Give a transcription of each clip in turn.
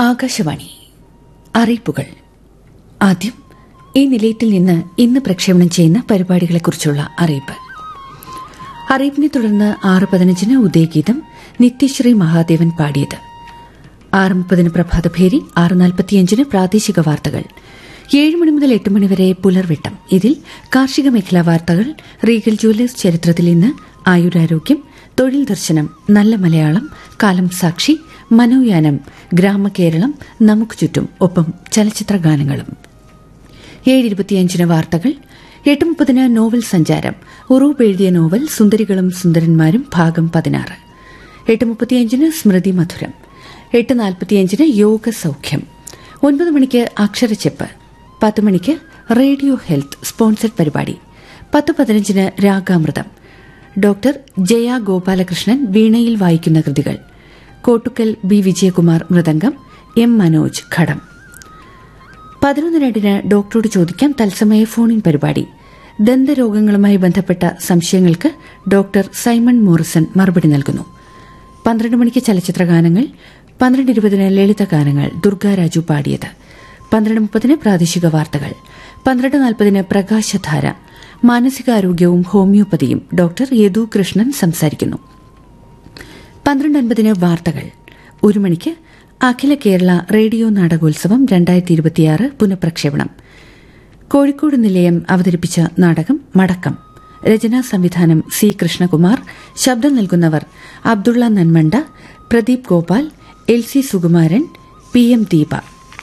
ആകാശവാണി അറിയിപ്പുകൾ ആദ്യം ഈ നിലയത്തിൽ നിന്ന് ഇന്ന് പ്രക്ഷേപണം ചെയ്യുന്ന പരിപാടികളെക്കുറിച്ചുള്ള അറിയിപ്പ് അറിയിപ്പിനെ തുടർന്ന് ആറ് പതിനഞ്ചിന് ഉദയഗീതം നിത്യശ്രീ മഹാദേവൻ പാടിയത് ആറ് മുപ്പതിന് പ്രഭാതഭേരി ആറ് നാൽപ്പത്തിയഞ്ചിന് പ്രാദേശിക വാർത്തകൾ ഏഴ് മണി മുതൽ എട്ട് മണിവരെ പുലർവിട്ടം ഇതിൽ കാർഷിക മേഖലാ വാർത്തകൾ റീഗൽ ജുവലേഴ്സ് ചരിത്രത്തിൽ ഇന്ന് ആയുരാരോഗ്യം തൊഴിൽ ദർശനം നല്ല മലയാളം കാലം സാക്ഷി മനോയാനം ഗ്രാമകേരളം നമുക്ക് ചുറ്റും ഒപ്പം ചലച്ചിത്ര ഗാനങ്ങളും ഏഴ് ഇരുപത്തിയഞ്ചിന് വാർത്തകൾ എട്ട് മുപ്പതിന് നോവൽ സഞ്ചാരം ഉറൂബ് എഴുതിയ നോവൽ സുന്ദരികളും സുന്ദരന്മാരും ഭാഗം പതിനാറ് എട്ട് മുപ്പത്തിയഞ്ചിന് സ്മൃതി മധുരം എട്ട് നാൽപ്പത്തിയഞ്ചിന് യോഗ സൌഖ്യം ഒൻപത് മണിക്ക് അക്ഷരച്ചെപ്പ് പത്ത് മണിക്ക് റേഡിയോ ഹെൽത്ത് സ്പോൺസർഡ് പരിപാടി പത്ത് പതിനഞ്ചിന് രാഗാമൃതം ഡോക്ടർ ജയ ഗോപാലകൃഷ്ണൻ വീണയിൽ വായിക്കുന്ന കൃതികൾ കോട്ടുക്കൽ ബി വിജയകുമാർ മൃദംഗം എം മനോജ് ഘടം പതിനൊന്ന് രണ്ടിന് ഡോക്ടറോട് ചോദിക്കാം തത്സമയ ഫോണിൻ പരിപാടി ദന്തരോഗങ്ങളുമായി ബന്ധപ്പെട്ട സംശയങ്ങൾക്ക് ഡോക്ടർ സൈമൺ മോറിസൺ മറുപടി നൽകുന്നു പന്ത്രണ്ട് മണിക്ക് ചലച്ചിത്ര ഗാനങ്ങൾ പന്ത്രണ്ട് ഇരുപതിന് ലളിത ഗാനങ്ങൾ ദുർഗാരാജു പാടിയത് പന്ത്രണ്ട് മുപ്പതിന് പ്രാദേശിക വാർത്തകൾ പന്ത്രണ്ട് നാൽപ്പതിന് പ്രകാശധാര മാനസികാരോഗ്യവും ഹോമിയോപ്പതിയും ഡോക്ടർ യദു കൃഷ്ണൻ സംസാരിക്കുന്നു പന്ത്രണ്ട് അൻപതിന് വാർത്തകൾ ഒരു മണിക്ക് അഖില കേരള റേഡിയോ നാടകോത്സവം രണ്ടായിരത്തി ഇരുപത്തിയാറ് പുനഃപ്രക്ഷേപണം കോഴിക്കോട് നിലയം അവതരിപ്പിച്ച നാടകം മടക്കം രചനാ സംവിധാനം സി കൃഷ്ണകുമാർ ശബ്ദം നൽകുന്നവർ Abdulla Nanmanda Pradeep Gopal L C Sukumaran P M Deepa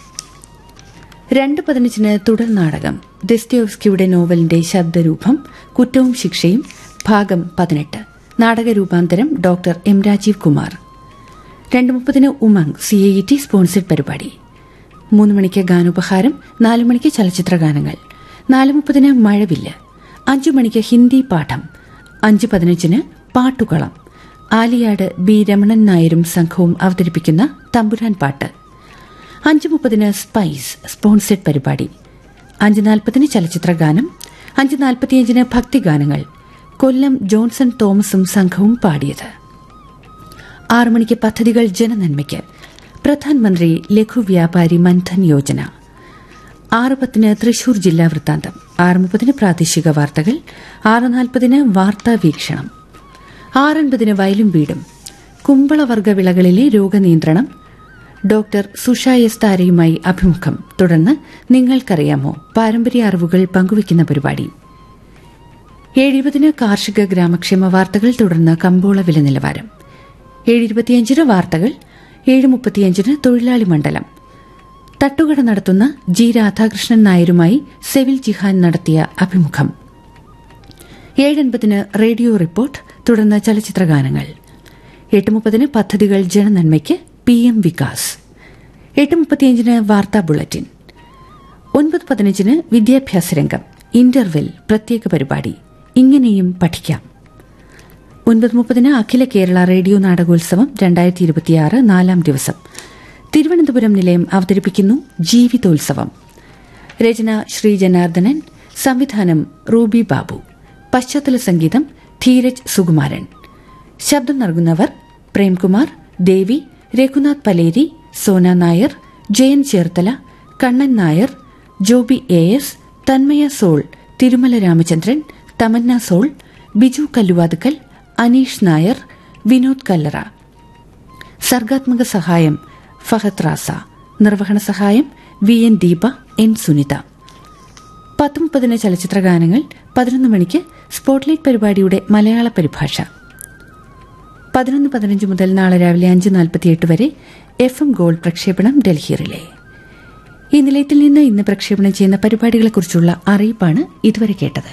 രണ്ട് പതിനഞ്ചിന് തുടർ നാടകം ദസ്തോവ്സ്കിയുടെ നോവലിന്റെ ശബ്ദരൂപം കുറ്റവും ശിക്ഷയും ഭാഗം പതിനെട്ട് നാടകരൂപാന്തരം ഡോക്ടർ എം രാജീവ് കുമാർ രണ്ട് മുപ്പതിന് Umang C I T sponsored പരിപാടി മൂന്ന് മണിക്ക് ഗാനോപഹാരം നാല് മണിക്ക് ചലച്ചിത്ര ഗാനങ്ങൾ നാല് മുപ്പതിന് മഴവില്ല് അഞ്ചു മണിക്ക് ഹിന്ദി പാഠം അഞ്ച് പതിനഞ്ചിന് പാട്ടുകളം ആലിയാട് ബി രമണൻ നായരും സംഘവും അവതരിപ്പിക്കുന്ന തമ്പുരാൻ പാട്ട് അഞ്ച് മുപ്പതിന് സ്പൈസ് സ്പോൺസർഡ് പരിപാടി അഞ്ച് നാൽപ്പതിന് ചലച്ചിത്ര ഗാനം അഞ്ച് നാൽപ്പത്തിയഞ്ചിന് ഭക്തിഗാനങ്ങൾ കൊല്ലം ജോൺസൺ തോമസും സംഘവും പാടിയത് ആറു മണിക്ക് പദ്ധതികൾ ജനനന്മയ്ക്ക് പ്രധാനമന്ത്രി ലഘു വ്യാപാരി മൻധൻ യോജന ആറ് പത്തിന് തൃശൂർ ജില്ലാ വൃത്താന്തം ആറ് മുപ്പതിന് പ്രാദേശിക വാർത്തകൾ ആറ് നാൽപ്പതിന് വാർത്താ വീക്ഷണം ആറൻപതിന് വയലും വീടും കുമ്പളവർഗ വിളകളിലെ രോഗനിയന്ത്രണം ഡോക്ടർ സുഷ എസ് താരയുമായി അഭിമുഖം തുടർന്ന് നിങ്ങൾക്കറിയാമോ പാരമ്പര്യ അറിവുകൾ പങ്കുവയ്ക്കുന്ന പരിപാടി ഏഴിരുപതിന് കാർഷിക ഗ്രാമക്ഷേമ വാർത്തകൾ തുടർന്ന് കമ്പോള വില നിലവാരം ഏഴിരുപത്തിയഞ്ചിന് വാർത്തകൾ ഏഴ് മുപ്പത്തിയഞ്ചിന് തൊഴിലാളി മണ്ഡലം തട്ടുകട നടത്തുന്ന ജി രാധാകൃഷ്ണൻ നായരുമായി സെവിൽ ജിഹാൻ നടത്തിയ അഭിമുഖം ഏഴൻപതിന് റേഡിയോ റിപ്പോർട്ട് തുടർന്ന് ചലച്ചിത്ര ഗാനങ്ങൾ എട്ട് മുപ്പതിന് പദ്ധതികൾ ജനനന്മയ്ക്ക് പി എം വികാസ് എട്ട് മുപ്പത്തിയഞ്ചിന് വാർത്താ ബുള്ളറ്റിൻ ഒൻപത് പതിനഞ്ചിന് വിദ്യാഭ്യാസ രംഗം ഇന്റർവെൽ പ്രത്യേക പരിപാടി ഇങ്ങനെയും പഠിക്കാം ഒൻപത് മുപ്പതിന് അഖില കേരള റേഡിയോ നാടകോത്സവം രണ്ടായിരത്തി ഇരുപത്തിയാറ് നാലാം ദിവസം തിരുവനന്തപുരം നിലയം അവതരിപ്പിക്കുന്നു ജീവിതോത്സവം രചന ശ്രീ ജനാർദ്ദനൻ സംവിധാനം റൂബി ബാബു പശ്ചാത്തല സംഗീതം ധീരജ് സുകുമാരൻ ശബ്ദം നൽകുന്നവർ പ്രേംകുമാർ ദേവി രഘുനാഥ് പലേരി സോന നായർ ജയൻ ചേർത്തല കണ്ണൻ നായർ ജോബി എ എസ് തന്മയ സോൾ തിരുമല രാമചന്ദ്രൻ തമന്ന സോൾ ബിജു കല്ലുവാതുക്കൽ അനീഷ് നായർ വിനോദ് കല്ലറ സർഗാത്മക സഹായം ഫഹദ് റാസ നിർവഹണ സഹായം V N Deepa N Sunitha പത്ത് മുപ്പതിന് ചലച്ചിത്ര ഗാനങ്ങൾ പതിനൊന്ന് മണിക്ക് സ്പോട്ട്ലൈറ്റ് പരിപാടിയുടെ മലയാള പരിഭാഷ പതിനൊന്ന് പതിനഞ്ച് മുതൽ നാളെ രാവിലെ അഞ്ച് നാൽപ്പത്തിയെട്ട് വരെ എഫ് എം ഗോൾഡ് പ്രക്ഷേപണം ഡൽഹി റിലേ ഈ നിലയത്തിൽ നിന്ന് ഇന്ന് പ്രക്ഷേപണം ചെയ്യുന്ന പരിപാടികളെക്കുറിച്ചുള്ള അറിയിപ്പാണ് ഇതുവരെ കേട്ടത്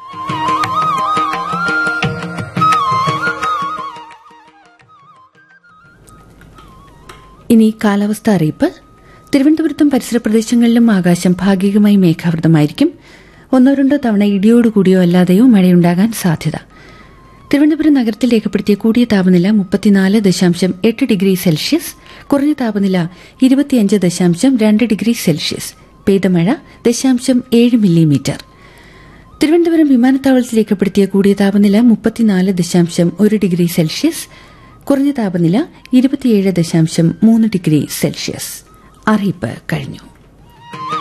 ഇനി കാലാവസ്ഥ അറിയിപ്പ് തിരുവനന്തപുരത്തും പരിസര പ്രദേശങ്ങളിലും ആകാശം ഭാഗികമായി മേഘാവൃതമായിരിക്കും ഒന്നോ രണ്ടോ തവണ ഇടിയോടുകൂടിയോ അല്ലാതെയോ മഴയുണ്ടാകാൻ സാധ്യത തിരുവനന്തപുരം നഗരത്തിൽ രേഖപ്പെടുത്തിയ കൂടിയ താപനില മുപ്പത്തിനാല് ദശാംശം എട്ട് ഡിഗ്രി സെൽഷ്യസ് കുറഞ്ഞ താപനില ഇരുപത്തിയഞ്ച് ദശാംശം രണ്ട് ഡിഗ്രി സെൽഷ്യസ് പെയ്ത മഴ ദശാംശം ഏഴ് മില്ലിമീറ്റർ തിരുവനന്തപുരം വിമാനത്താവളത്തിൽ രേഖപ്പെടുത്തിയ കൂടിയ താപനില മുപ്പത്തിനാല് ദശാംശം ഒരു ഡിഗ്രി സെൽഷ്യസ് കുറഞ്ഞ താപനില ഇരുപത്തിയേഴ് ദശാംശം മൂന്ന് ഡിഗ്രി സെൽഷ്യസ് അറിയിപ്പ് കഴിഞ്ഞു